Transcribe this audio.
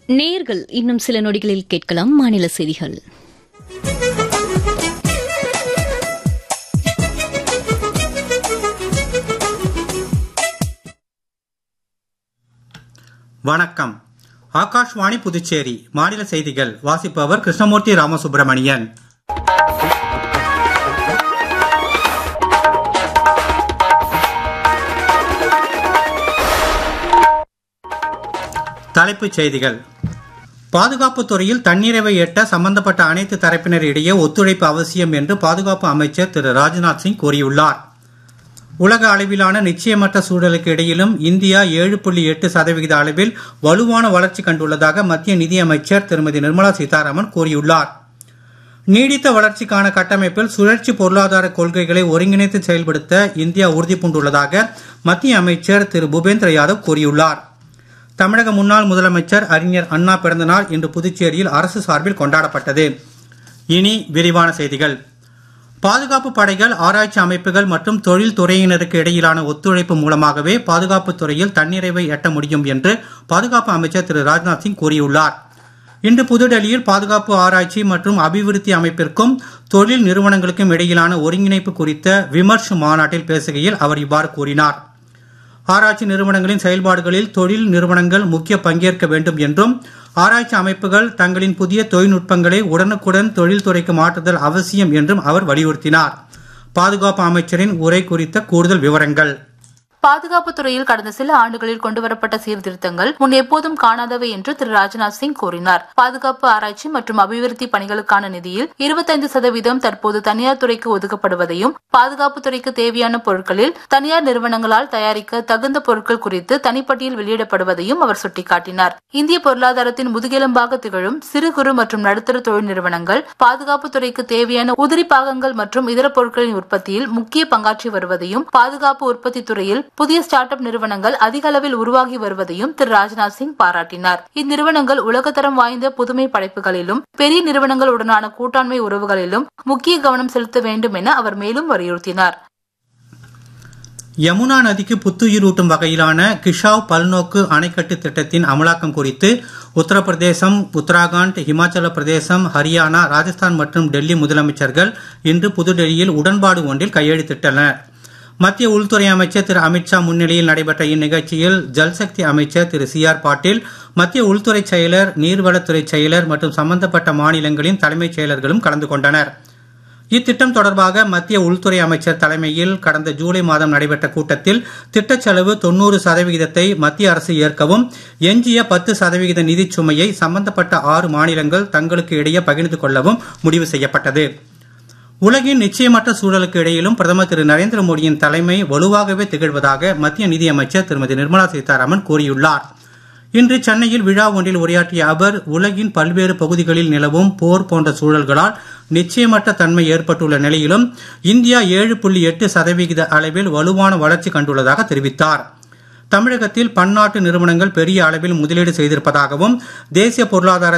நேர்கள் இன்னும் சில நொடிகளில் கேட்கலாம் மாநில செய்திகள் வணக்கம் ஆகாஷ்வாணி புதுச்சேரி மாநில செய்திகள் வாசிப்பவர் கிருஷ்ணமூர்த்தி ராமசுப்பிரமணியன் தலைப்புச் செய்திகள் பாதுகாப்புத் துறையில் தன்னிறைவை எட்ட சம்பந்தப்பட்ட அனைத்து தரப்பினர் இடையே ஒத்துழைப்பு அவசியம் என்று பாதுகாப்பு அமைச்சர் திரு ராஜ்நாத் சிங் கூறியுள்ளார் உலக அளவிலான நிச்சயமற்ற சூழலுக்கு இடையிலும் இந்தியா ஏழு புள்ளி எட்டு சதவிகித அளவில் வலுவான வளர்ச்சி கண்டுள்ளதாக மத்திய நிதியமைச்சர் திருமதி நிர்மலா சீதாராமன் கூறியுள்ளார் நீடித்த வளர்ச்சிக்கான கட்டமைப்பில் சுழற்சி பொருளாதார கொள்கைகளை ஒருங்கிணைத்து செயல்படுத்த இந்தியா உறுதி பூண்டுள்ளதாக மத்திய அமைச்சர் திரு பூபேந்திர யாதவ் கூறியுள்ளார் தமிழக முன்னாள் முதலமைச்சர் அறிஞர் அண்ணா பிறந்தநாள் இன்று புதுச்சேரியில் அரசு சார்பில் கொண்டாடப்பட்டது இனி விரிவான செய்திகள் பாதுகாப்பு படைகள் ஆராய்ச்சி அமைப்புகள் மற்றும் தொழில் துறையினருக்கு இடையிலான ஒத்துழைப்பு மூலமாகவே பாதுகாப்புத் துறையில் தன்னிறைவை எட்ட முடியும் என்று பாதுகாப்பு அமைச்சர் திரு ராஜ்நாத் சிங் கூறியுள்ளார் இன்று புதுடெல்லியில் பாதுகாப்பு ஆராய்ச்சி மற்றும் அபிவிருத்தி அமைப்பிற்கும் தொழில் நிறுவனங்களுக்கும் இடையிலான ஒருங்கிணைப்பு குறித்த விமர்ஷ் மாநாட்டில் பேசுகையில் அவர் இவ்வாறு கூறினார் ஆராய்ச்சி நிறுவனங்களின் செயல்பாடுகளில் தொழில் நிறுவனங்கள் முக்கிய பங்கேற்க வேண்டும் என்றும் ஆராய்ச்சி அமைப்புகள் தங்களின் புதிய தொழில்நுட்பங்களை உடனுக்குடன் தொழில்துறைக்கு மாற்றுதல் அவசியம் என்றும் அவர் வலியுறுத்தினார் பாதுகாப்பு அமைச்சரின் உரை குறித்த கூடுதல் விவரங்கள் பாதுகாப்பு துறையில் கடந்த சில ஆண்டுகளில் கொண்டுவரப்பட்ட சீர்திருத்தங்கள் முன் எப்போதும் காணாதவை என்று திரு ராஜ்நாத் சிங் கூறினார் பாதுகாப்பு ஆராய்ச்சி மற்றும் அபிவிருத்தி பணிகளுக்கான நிதியில் இருபத்தைந்து சதவீதம் தற்போது தனியார் துறைக்கு ஒதுக்கப்படுவதையும் பாதுகாப்பு துறைக்கு தேவையான பொருட்களில் தனியார் நிறுவனங்களால் தயாரிக்க தகுந்த பொருட்கள் குறித்து தனிப்பட்டியல் வெளியிடப்படுவதையும் அவர் சுட்டிக்காட்டினார் இந்திய பொருளாதாரத்தின் முதுகெலும்பாக திகழும் சிறு குறு மற்றும் நடுத்தர தொழில் நிறுவனங்கள் பாதுகாப்பு துறைக்கு தேவையான உதிரி பாகங்கள் மற்றும் இதர பொருட்களின் உற்பத்தியில் முக்கிய பங்காற்றி வருவதையும் பாதுகாப்பு உற்பத்தி துறையில் புதிய ஸ்டார்ட் அப் நிறுவனங்கள் அதிக அளவில் உருவாகி வருவதையும் திரு ராஜ்நாத் சிங் பாராட்டினார் இந்நிறுவனங்கள் உலகத்தரம் வாய்ந்த புதுமை படைப்புகளிலும் பெரிய நிறுவனங்களுடனான கூட்டாண்மை உறவுகளிலும் முக்கிய கவனம் செலுத்த வேண்டும் என அவர் மேலும் வலியுறுத்தினார் யமுனா நதிக்கு புத்துயிரூட்டும் வகையிலான கிஷாவ் பல்நோக்கு அணைக்கட்டு திட்டத்தின் அமலாக்கம் குறித்து உத்தரப்பிரதேசம் உத்தராகண்ட் இமாச்சல பிரதேசம் ஹரியானா ராஜஸ்தான் மற்றும் டெல்லி முதலமைச்சர்கள் இன்று புதுடெல்லியில் உடன்பாடு ஒன்றில் கையெழுத்திட்டனர் மத்திய உள்துறை அமைச்சர் திரு அமித்ஷா முன்னிலையில் நடைபெற்ற இந்நிகழ்ச்சியில் ஜல்சக்தி அமைச்சர் திரு சி ஆர் பாட்டீல் மத்திய உள்துறை செயலர் நீர்வளத்துறை செயலர் மற்றும் சம்பந்தப்பட்ட மாநிலங்களின் தலைமைச் செயலர்களும் கலந்து கொண்டனர் இத்திட்டம் தொடர்பாக மத்திய உள்துறை அமைச்சர் தலைமையில் கடந்த ஜூலை மாதம் நடைபெற்ற கூட்டத்தில் திட்டச் செலவு தொன்னூறு சதவிகிதத்தை மத்திய அரசு ஏற்கவும் எஞ்சிய பத்து சதவிகித நிதிச் சுமையை சம்பந்தப்பட்ட ஆறு மாநிலங்கள் தங்களுக்கு இடையே பகிர்ந்து கொள்ளவும் முடிவு செய்யப்பட்டது உலகின் நிச்சயமற்ற சூழலுக்கு இடையிலும் பிரதமர் திரு நரேந்திர மோடியின் தலைமை வலுவாகவே திகழ்வதாக மத்திய நிதியமைச்சர் திருமதி நிர்மலா சீதாராமன் கூறியுள்ளார் இன்று சென்னையில் விழா ஒன்றில் உரையாற்றிய அவர் உலகின் பல்வேறு பகுதிகளில் நிலவும் போர் போன்ற சூழல்களால் நிச்சயமற்ற தன்மை ஏற்பட்டுள்ள நிலையிலும் இந்தியா ஏழு புள்ளி எட்டு சதவிகித அளவில் வலுவான வளர்ச்சி கண்டுள்ளதாக தெரிவித்தார் தமிழகத்தில் பன்னாட்டு நிறுவனங்கள் பெரிய அளவில் முதலீடு செய்திருப்பதாகவும் தேசிய பொருளாதார